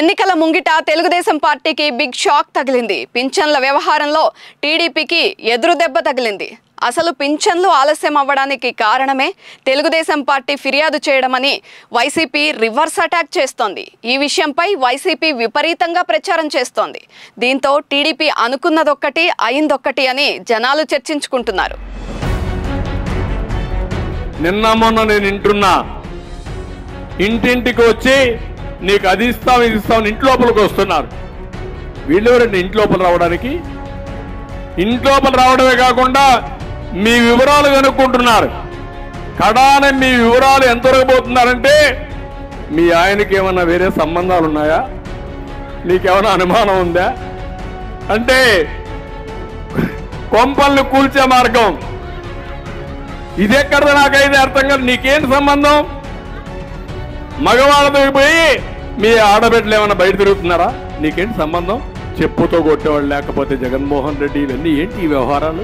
ఎన్నికల ముంగిట తెలుగుదేశం పార్టీకి బిగ్ షాక్ తగిలింది పింఛన్ల వ్యవహారంలో టీడీపీకి ఎదురు దెబ్బ తగిలింది అసలు పింఛన్లు ఆలస్యం అవ్వడానికి కారణమే తెలుగుదేశం పార్టీ ఫిర్యాదు చేయడమని వైసీపీ రివర్స్ అటాక్ చేస్తోంది ఈ విషయంపై వైసీపీ విపరీతంగా ప్రచారం చేస్తోంది దీంతో టీడీపీ అనుకున్నదొక్కటి అయిందొక్కటి అని జనాలు చర్చించుకుంటున్నారు నిన్న మొన్న నేను వింటున్నా ఇంటింటికి వచ్చి నీకు అది ఇస్తాం ఇది ఇస్తాం ఇంటి లోపలికి వస్తున్నారు వీళ్ళెవరండి ఇంటి లోపల రావడానికి ఇంటి లోపల రావడమే కాకుండా మీ వివరాలు కనుక్కుంటున్నారు కడాన మీ వివరాలు ఎంత పోతున్నారంటే మీ ఆయనకి ఏమన్నా వేరే సంబంధాలు ఉన్నాయా నీకేమైనా అనుమానం ఉందా అంటే కొంపల్ని కూల్చే మార్గం ఇదెక్కడ నాకైతే అర్థం కాదు నీకేం సంబంధం మగవాళ్ళతో పోయి మీ ఆడబిడ్డలు ఏమైనా బయట తిరుగుతున్నారా నీకేంటి సంబంధం చెప్పుతో కొట్టేవాళ్ళు లేకపోతే జగన్మోహన్ రెడ్డి ఇవన్నీ ఏంటి ఈ వ్యవహారాలు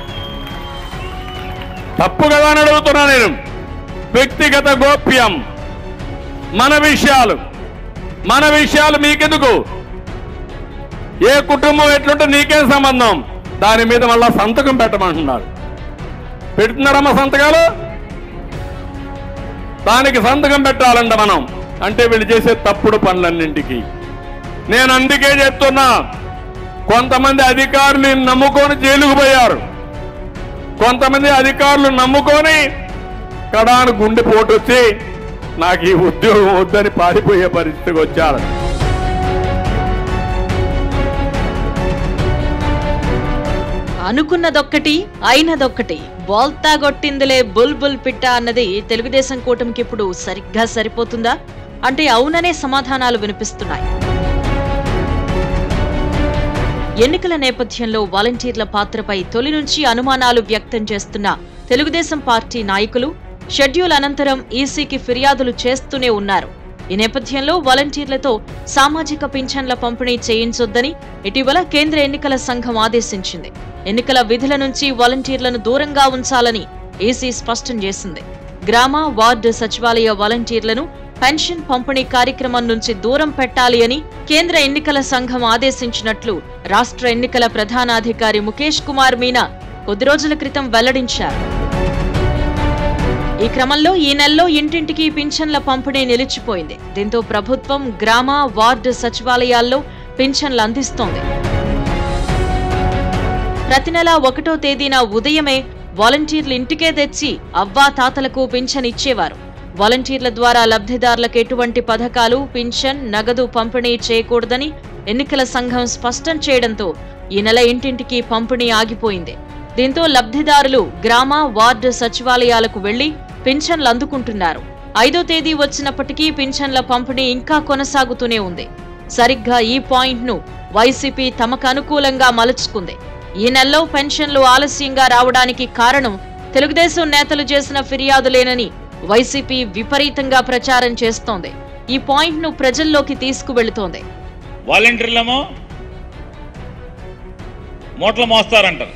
తప్పు కదా అని అడుగుతున్నా నేను వ్యక్తిగత గోప్యం మన విషయాలు మన విషయాలు మీకెందుకు ఏ కుటుంబం ఎట్లుంటే నీకేం సంబంధం దాని మీద మళ్ళా సంతకం పెట్టమంటున్నారు పెడుతున్నారమ్మా సంతకాలు దానికి సంతకం పెట్టాలంట మనం అంటే వీళ్ళు చేసే తప్పుడు పనులన్నింటికి నేను అందుకే చెప్తున్నా కొంతమంది అధికారులు నమ్ముకొని జైలుకు పోయారు కొంతమంది అధికారులు నమ్ముకొని కడాను గుండె పోటు వచ్చి నాకు ఈ ఉద్యోగం వద్దని పారిపోయే పరిస్థితికి వచ్చారు అనుకున్నదొక్కటి అయినదొక్కటి బోల్తా గొట్టిందిలే బుల్ బుల్ పిట్ట అన్నది తెలుగుదేశం కూటమికి ఇప్పుడు సరిగ్గా సరిపోతుందా అంటే అవుననే సమాధానాలు వినిపిస్తున్నాయి ఎన్నికల నేపథ్యంలో వాలంటీర్ల పాత్రపై తొలి నుంచి అనుమానాలు వ్యక్తం చేస్తున్న తెలుగుదేశం పార్టీ నాయకులు షెడ్యూల్ అనంతరం ఈసీకి ఫిర్యాదులు చేస్తూనే ఉన్నారు ఈ నేపథ్యంలో వాలంటీర్లతో సామాజిక పింఛన్ల పంపిణీ చేయించొద్దని ఇటీవల కేంద్ర ఎన్నికల సంఘం ఆదేశించింది ఎన్నికల విధుల నుంచి వాలంటీర్లను దూరంగా ఉంచాలని ఈసీ స్పష్టం చేసింది గ్రామ వార్డు సచివాలయ వాలంటీర్లను పెన్షన్ పంపిణీ కార్యక్రమం నుంచి దూరం పెట్టాలి అని కేంద్ర ఎన్నికల సంఘం ఆదేశించినట్లు రాష్ట్ర ఎన్నికల ప్రధానాధికారి ముఖేష్ కుమార్ మీనా కొద్ది రోజుల క్రితం వెల్లడించారు ఈ క్రమంలో ఈ నెలలో ఇంటింటికి పింఛన్ల పంపిణీ నిలిచిపోయింది దీంతో ప్రభుత్వం గ్రామ వార్డు సచివాలయాల్లో పింఛన్లు అందిస్తోంది ప్రతి నెల ఒకటో తేదీన ఉదయమే వాలంటీర్లు ఇంటికే తెచ్చి అవ్వా తాతలకు పింఛన్ ఇచ్చేవారు వాలంటీర్ల ద్వారా లబ్ధిదారులకు ఎటువంటి పథకాలు పింఛన్ నగదు పంపిణీ చేయకూడదని ఎన్నికల సంఘం స్పష్టం చేయడంతో ఈ నెల ఇంటింటికి పంపిణీ ఆగిపోయింది దీంతో లబ్ధిదారులు గ్రామ వార్డు సచివాలయాలకు వెళ్లి పింఛన్లు అందుకుంటున్నారు ఐదో తేదీ వచ్చినప్పటికీ పింఛన్ల పంపిణీ ఇంకా కొనసాగుతూనే ఉంది సరిగ్గా ఈ పాయింట్ ను వైసీపీ తమకు అనుకూలంగా మలుచుకుంది ఈ నెలలో పెన్షన్లు ఆలస్యంగా రావడానికి కారణం తెలుగుదేశం నేతలు చేసిన ఫిర్యాదులేనని వైసీపీ విపరీతంగా ప్రచారం చేస్తోంది ఈ పాయింట్ ను ప్రజల్లోకి తీసుకువెళుతోంది వాలంటీర్లేమో మూటలు మోస్తారంటారు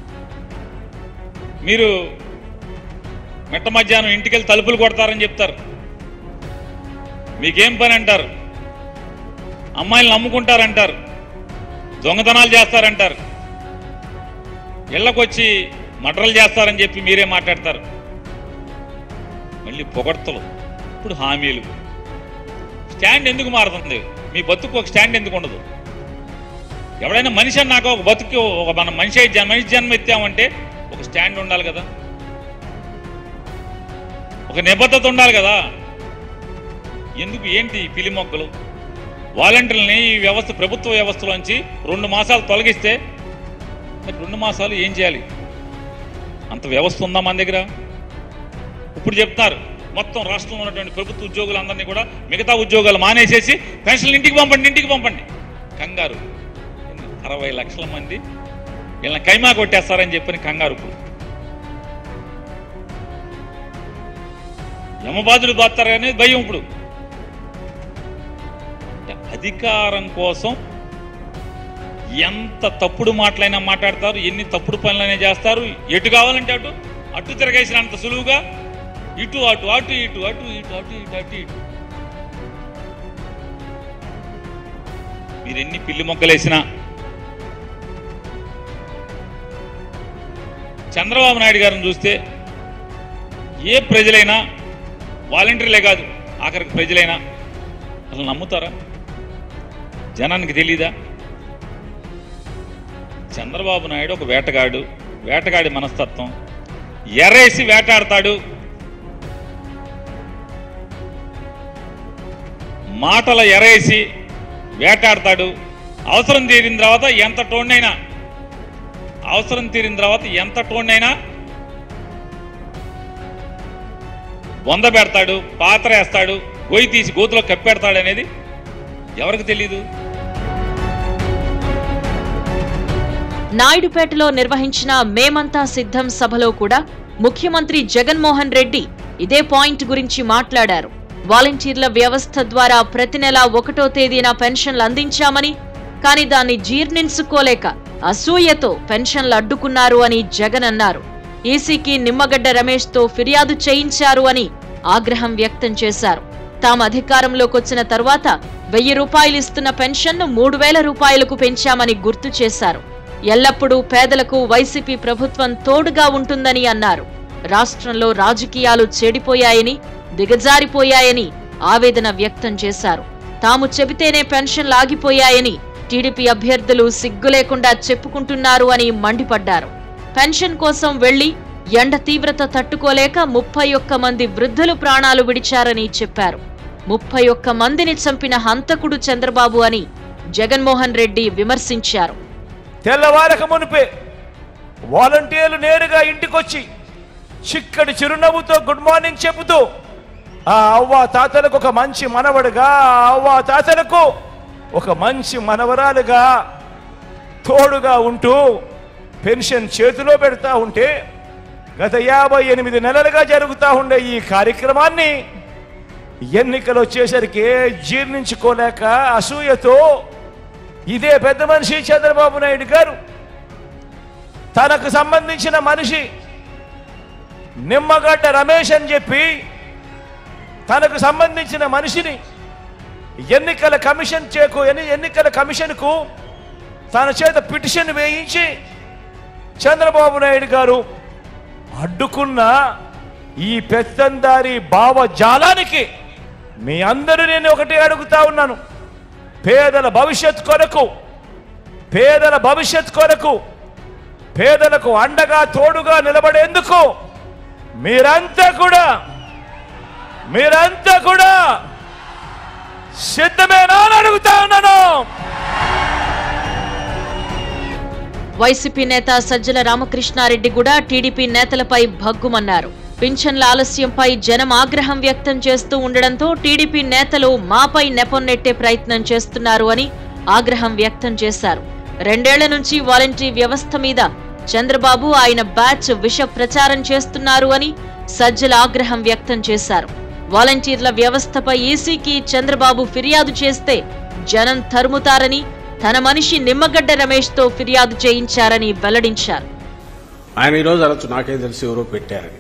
మీరు మిట్ట మధ్యాహ్నం ఇంటికెళ్ళి తలుపులు కొడతారని చెప్తారు మీకేం పని అంటారు అమ్మాయిలు నమ్ముకుంటారంటారు దొంగతనాలు చేస్తారంటారు ఇళ్ళకొచ్చి మటరలు చేస్తారని చెప్పి మీరే మాట్లాడతారు మళ్ళీ పొగడ్తలు ఇప్పుడు హామీలు స్టాండ్ ఎందుకు మారుతుంది మీ బతుకు ఒక స్టాండ్ ఎందుకు ఉండదు ఎవడైనా మనిషి అన్నాక ఒక బతుకు ఒక మన మనిషి అయి జన్మ మనిషి జన్మ ఎత్తామంటే ఒక స్టాండ్ ఉండాలి కదా ఒక నిబద్ధత ఉండాలి కదా ఎందుకు ఏంటి ఈ పిలి మొక్కలు వాలంటీర్లని ఈ వ్యవస్థ ప్రభుత్వ వ్యవస్థలోంచి రెండు మాసాలు తొలగిస్తే మరి రెండు మాసాలు ఏం చేయాలి అంత వ్యవస్థ ఉందా మన దగ్గర ఇప్పుడు చెప్తున్నారు మొత్తం రాష్ట్రంలో ఉన్నటువంటి ప్రభుత్వ ఉద్యోగులందరినీ కూడా మిగతా ఉద్యోగాలు మానేసేసి పెన్షన్లు ఇంటికి పంపండి ఇంటికి పంపండి కంగారు అరవై లక్షల మంది వీళ్ళని కైమా కొట్టేస్తారని చెప్పని కంగారు ఇప్పుడు యమబాదులు బాస్తారు అనేది భయం ఇప్పుడు అధికారం కోసం ఎంత తప్పుడు మాటలైనా మాట్లాడతారు ఎన్ని తప్పుడు పనులైనా చేస్తారు ఎటు కావాలంటే అటు అటు తిరగేసినంత సులువుగా ఇటు అటు అటు ఇటు అటు ఇటు అటు ఇటు అటు ఇటు మీరు ఎన్ని పిల్లి మొక్కలేసినా చంద్రబాబు నాయుడు గారిని చూస్తే ఏ ప్రజలైనా వాలంటీర్లే కాదు ఆఖరికి ప్రజలైనా అసలు నమ్ముతారా జనానికి తెలీదా చంద్రబాబు నాయుడు ఒక వేటగాడు వేటగాడి మనస్తత్వం ఎరేసి వేటాడతాడు మాటల ఎరేసి వేటాడతాడు అవసరం తీరిన తర్వాత ఎంత టోన్నైనా అవసరం తీరిన తర్వాత ఎంత టోన్నైనా బొంద పెడతాడు పాత్ర వేస్తాడు గొయ్యి తీసి గోతులో కప్పెడతాడు అనేది ఎవరికి తెలీదు నాయుడుపేటలో నిర్వహించిన మేమంతా సిద్ధం సభలో కూడా ముఖ్యమంత్రి జగన్మోహన్ రెడ్డి ఇదే పాయింట్ గురించి మాట్లాడారు వాలంటీర్ల వ్యవస్థ ద్వారా ప్రతి నెల ఒకటో తేదీన పెన్షన్లు అందించామని కానీ దాన్ని జీర్ణించుకోలేక అసూయతో పెన్షన్లు అడ్డుకున్నారు అని జగన్ అన్నారు ఈసీకి నిమ్మగడ్డ రమేష్తో ఫిర్యాదు చేయించారు అని ఆగ్రహం వ్యక్తం చేశారు తాము అధికారంలోకొచ్చిన తరువాత వెయ్యి రూపాయలు ఇస్తున్న పెన్షన్ను మూడు వేల రూపాయలకు పెంచామని గుర్తు చేశారు ఎల్లప్పుడూ పేదలకు వైసీపీ ప్రభుత్వం తోడుగా ఉంటుందని అన్నారు రాష్ట్రంలో రాజకీయాలు చెడిపోయాయని దిగజారిపోయాయని ఆవేదన వ్యక్తం చేశారు తాము చెబితేనే పెన్షన్లు ఆగిపోయాయని టీడీపీ అభ్యర్థులు సిగ్గు లేకుండా చెప్పుకుంటున్నారు అని మండిపడ్డారు పెన్షన్ కోసం వెళ్లి ఎండ తీవ్రత తట్టుకోలేక ముప్పై ఒక్క మంది వృద్ధులు ప్రాణాలు విడిచారని చెప్పారు ముప్పై ఒక్క మందిని చంపిన హంతకుడు చంద్రబాబు అని జగన్మోహన్ రెడ్డి విమర్శించారు తెల్లవారక మునిపే వాలంటీర్లు నేరుగా ఇంటికొచ్చి చిక్కడి చిరునవ్వుతో గుడ్ మార్నింగ్ చెబుతూ ఆ అవ్వ తాతలకు ఒక మంచి మనవడుగా ఆ అవ్వ తాతలకు ఒక మంచి మనవరాలుగా తోడుగా ఉంటూ పెన్షన్ చేతిలో పెడతా ఉంటే గత యాభై ఎనిమిది నెలలుగా జరుగుతూ ఉండే ఈ కార్యక్రమాన్ని ఎన్నికలు వచ్చేసరికి జీర్ణించుకోలేక అసూయతో ఇదే పెద్ద మనిషి చంద్రబాబు నాయుడు గారు తనకు సంబంధించిన మనిషి నిమ్మగడ్డ రమేష్ అని చెప్పి తనకు సంబంధించిన మనిషిని ఎన్నికల కమిషన్ చేకు ఎన్ని ఎన్నికల కమిషన్కు తన చేత పిటిషన్ వేయించి చంద్రబాబు నాయుడు గారు అడ్డుకున్న ఈ పెత్తందారి భావజాలానికి మీ అందరూ నేను ఒకటే అడుగుతా ఉన్నాను పేదల భవిష్యత్ కొరకు పేదల భవిష్యత్ కొరకు పేదలకు అండగా తోడుగా నిలబడేందుకు మీరంతా కూడా మీరంతా కూడా సిద్ధమేనా అని అడుగుతా ఉన్నాను వైసీపీ నేత సజ్జల రామకృష్ణారెడ్డి కూడా టీడీపీ నేతలపై భగ్గుమన్నారు పింఛన్ల ఆలస్యంపై జనం ఆగ్రహం వ్యక్తం చేస్తూ ఉండడంతో టీడీపీ నేతలు మాపై నెపం నెట్టే ప్రయత్నం చేస్తున్నారు అని ఆగ్రహం వ్యక్తం చేశారు రెండేళ్ల నుంచి వాలంటరీ వ్యవస్థ మీద చంద్రబాబు ఆయన బ్యాచ్ విష ప్రచారం చేస్తున్నారు అని సజ్జల ఆగ్రహం వ్యక్తం చేశారు వాలంటీర్ల వ్యవస్థపై ఈసీకి చంద్రబాబు ఫిర్యాదు చేస్తే జనం తరుముతారని తన మనిషి నిమ్మగడ్డ రమేష్తో ఫిర్యాదు చేయించారని వెల్లడించారు ఆయన ఈరోజు అనొచ్చు నాకేం తెలుసు ఎవరో పెట్టారని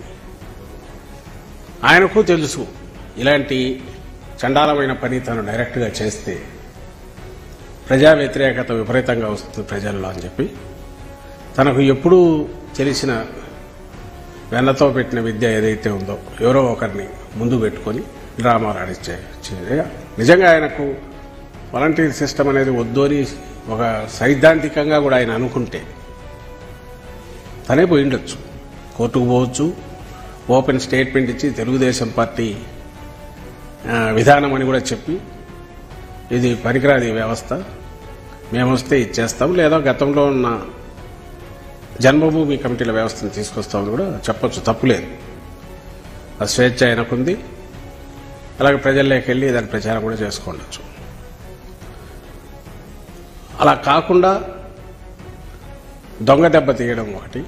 ఆయనకు తెలుసు ఇలాంటి చండాలమైన పని తను డైరెక్ట్గా చేస్తే ప్రజా వ్యతిరేకత విపరీతంగా వస్తుంది ప్రజల్లో అని చెప్పి తనకు ఎప్పుడూ తెలిసిన వెన్నతో పెట్టిన విద్య ఏదైతే ఉందో ఎవరో ఒకరిని ముందు పెట్టుకొని డ్రామాలు ఆడిచ్చే చే- నిజంగా ఆయనకు వాలంటీర్ సిస్టమ్ అనేది వద్దు అని ఒక సైద్ధాంతికంగా కూడా ఆయన అనుకుంటే తనే పోయి ఉండొచ్చు కోర్టుకు పోవచ్చు ఓపెన్ స్టేట్మెంట్ ఇచ్చి తెలుగుదేశం పార్టీ ఆ, విధానం అని కూడా చెప్పి ఇది పనికిరాది ఈ వ్యవస్థ మేము వస్తే ఇచ్చేస్తాం లేదా గతంలో ఉన్న జన్మభూమి కమిటీల వ్యవస్థను తీసుకొస్తామని కూడా చెప్పొచ్చు తప్పులేదు ఆ స్వేచ్ఛ ఆయనకుంది అలాగే ప్రజల్లోకి వెళ్ళి దాని ప్రచారం కూడా చేసుకోవచ్చు అలా కాకుండా దొంగ దెబ్బ తీయడం ఒకటి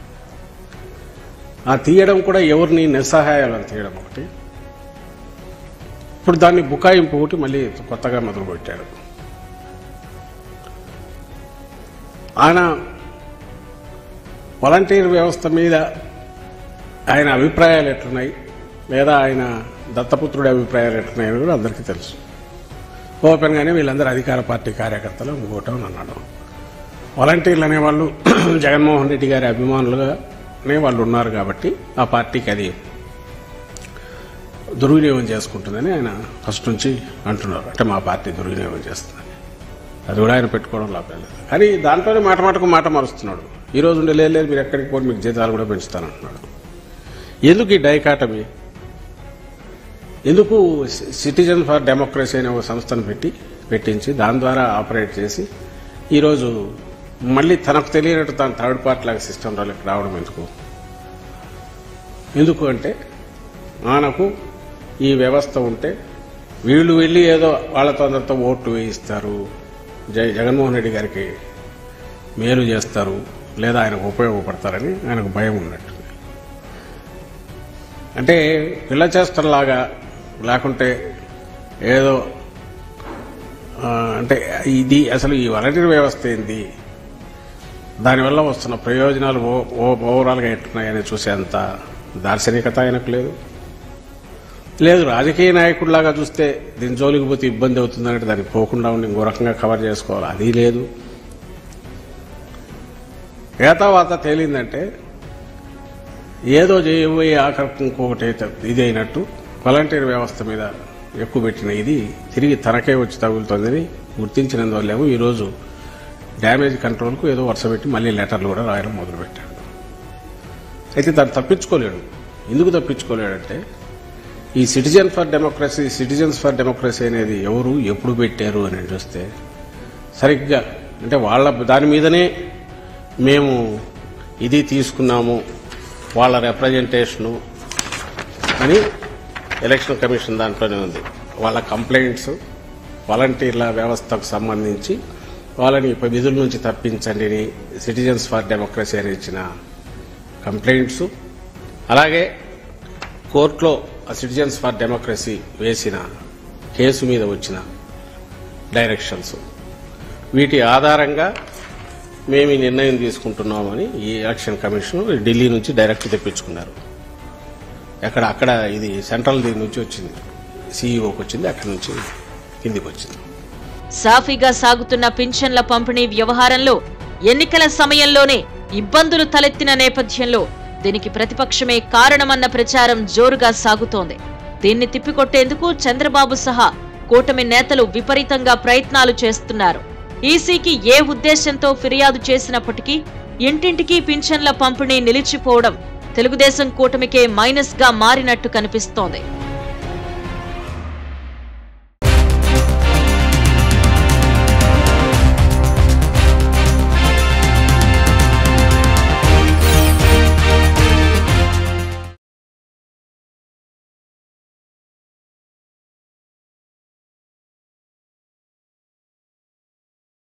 ఆ తీయడం కూడా ఎవరిని నిస్సహాయాలను తీయడం ఒకటి ఇప్పుడు దాన్ని బుకాయింపు ఒకటి మళ్ళీ కొత్తగా మొదలుపెట్టాడు ఆయన వాలంటీర్ వ్యవస్థ మీద ఆయన అభిప్రాయాలు ఎట్లున్నాయి లేదా ఆయన దత్తపుత్రుడి అభిప్రాయాలు ఎట్లున్నాయని కూడా అందరికీ తెలుసు ఓపెన్గానే వీళ్ళందరూ అధికార పార్టీ కార్యకర్తలు ఇంకోటం అన్నాడు వాలంటీర్లు అనేవాళ్ళు జగన్మోహన్ రెడ్డి గారి అభిమానులుగానే వాళ్ళు ఉన్నారు కాబట్టి ఆ పార్టీకి అది దుర్వినియోగం చేసుకుంటుందని ఆయన ఫస్ట్ నుంచి అంటున్నారు అంటే మా పార్టీ దుర్వినియోగం చేస్తుందని అది కూడా ఆయన పెట్టుకోవడం లాభలేదు కానీ దాంట్లోనే మాట మాటకు మాట మారుస్తున్నాడు ఈ రోజు ఉండే లేదు లేదు మీరు ఎక్కడికి పోయి మీకు జీతాలు కూడా పెంచుతానంటున్నాడు ఎందుకు ఈ డైకాటమీ ఎందుకు సి- సిటిజన్ ఫర్ డెమోక్రసీ అనే ఒక సంస్థను పెట్టి పెట్టించి దాని ద్వారా ఆపరేట్ చేసి ఈరోజు మళ్ళీ తనకు తెలియనట్టు తన థర్డ్ పార్టీ లాగా సిస్టంలోకి రావడం ఎందుకు ఎందుకు అంటే మనకు ఈ వ్యవస్థ ఉంటే వీళ్ళు వెళ్ళి ఏదో వాళ్ళతో అందరితో ఓట్లు వేయిస్తారు జై జగన్మోహన్ రెడ్డి గారికి మేలు చేస్తారు లేదా ఆయనకు ఉపయోగపడతారని ఆయనకు భయం ఉన్నట్టు అంటే పిల్ల చేష్టలాగా లేకుంటే ఏదో ఆ, అంటే ఇది అసలు ఈ వాలంటీర్ వ్యవస్థ ఏంది దానివల్ల వస్తున్న ప్రయోజనాలు ఓ- ఓ- ఓవరాల్గా ఎట్టున్నాయని చూసేంత దార్శనికత ఆయనకు లేదు లేదు రాజకీయ నాయకుడిలాగా చూస్తే దీని జోలికి పోతే ఇబ్బంది అవుతుందంటే దానికి పోకుండా ఉండి ఇంకో రకంగా కవర్ చేసుకోవాలి అది లేదు ఏతావాత తేలిందంటే ఏదో చేయబోయే ఆఖరికి ఇంకొకటి ఇది అయినట్టు వాలంటీర్ వ్యవస్థ మీద ఎక్కువ పెట్టిన ఇది తిరిగి తనకే వచ్చి తగులుతుందని గుర్తించినందువల్లేమో ఈరోజు డ్యామేజ్ కంట్రోల్కు ఏదో వరుస పెట్టి మళ్ళీ లెటర్లు కూడా రాయడం మొదలుపెట్టాడు అయితే దాన్ని తప్పించుకోలేడు ఎందుకు తప్పించుకోలేడంటే ఈ citizen for democracy citizens for democracy అనేది ఎవరు ఎప్పుడు పెట్టారు అని చూస్తే సరిగ్గా అంటే వాళ్ళ దాని మీదనే మేము ఇది తీసుకున్నాము వాళ్ళ రిప్రజెంటేషను అని ఎలక్షన్ కమిషన్ దాంట్లోనే ఉంది వాళ్ళ కంప్లైంట్స్ వాలంటీర్ల వ్యవస్థకు సంబంధించి వాళ్ళని ఇప్పుడు విధుల నుంచి తప్పించండి అని సిటిజన్స్ ఫర్ డెమోక్రసీ అని ఇచ్చిన కంప్లైంట్స్ అలాగే కోర్టులో సిటిజన్స్ ఫర్ డెమోక్రసీ వేసిన కేసు మీద వచ్చిన డైరెక్షన్స్ వీటి ఆధారంగా మేము ఈ నిర్ణయం తీసుకుంటున్నామని ఈ ఎలక్షన్ కమిషన్ ఢిల్లీ నుంచి డైరెక్ట్ తెప్పించుకున్నారు ఎక్కడ అక్కడ ఇది సెంట్రల్ దీని నుంచి వచ్చింది సీఈఓకి వచ్చింది అక్కడి నుంచి కిందికి వచ్చింది సాఫీగా సాగుతున్న పింఛన్ల పంపిణీ వ్యవహారంలో ఎన్నికల సమయంలోనే ఇబ్బందులు తలెత్తిన నేపథ్యంలో దీనికి ప్రతిపక్షమే కారణమన్న ప్రచారం జోరుగా సాగుతోంది దీన్ని తిప్పికొట్టేందుకు చంద్రబాబు సహా కూటమి నేతలు విపరీతంగా ప్రయత్నాలు చేస్తున్నారు ఈసీకి ఏ ఉద్దేశంతో ఫిర్యాదు చేసినప్పటికీ ఇంటింటికి పింఛన్ల పంపిణీ నిలిచిపోవడం తెలుగుదేశం కూటమికే మైనస్ గా మారినట్టు కనిపిస్తోంది